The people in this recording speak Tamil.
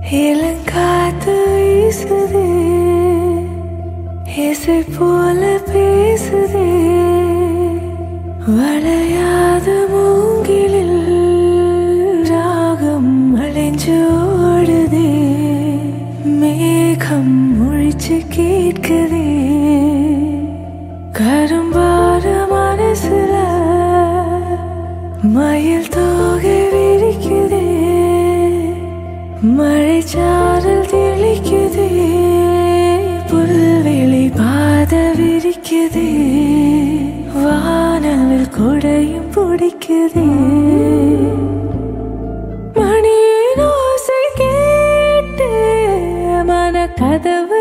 இளங்காத்து வீசுதே இசை போல பேசுதே வளையாத மூங்கிலில் ராகம் அலைஞ்சு ஓடுதே மேகம் முழிச்சு கேட்குதே கரும்பார மனசுல மயில் தோகை விரிக்குதே மழைச்சாரல் தெளிக்குதே புல்வெளி பாத விரிக்குதே வானவில் கொடையும் பிடிக்குதே மணியின் ஓசை கேட்டு மன கதவு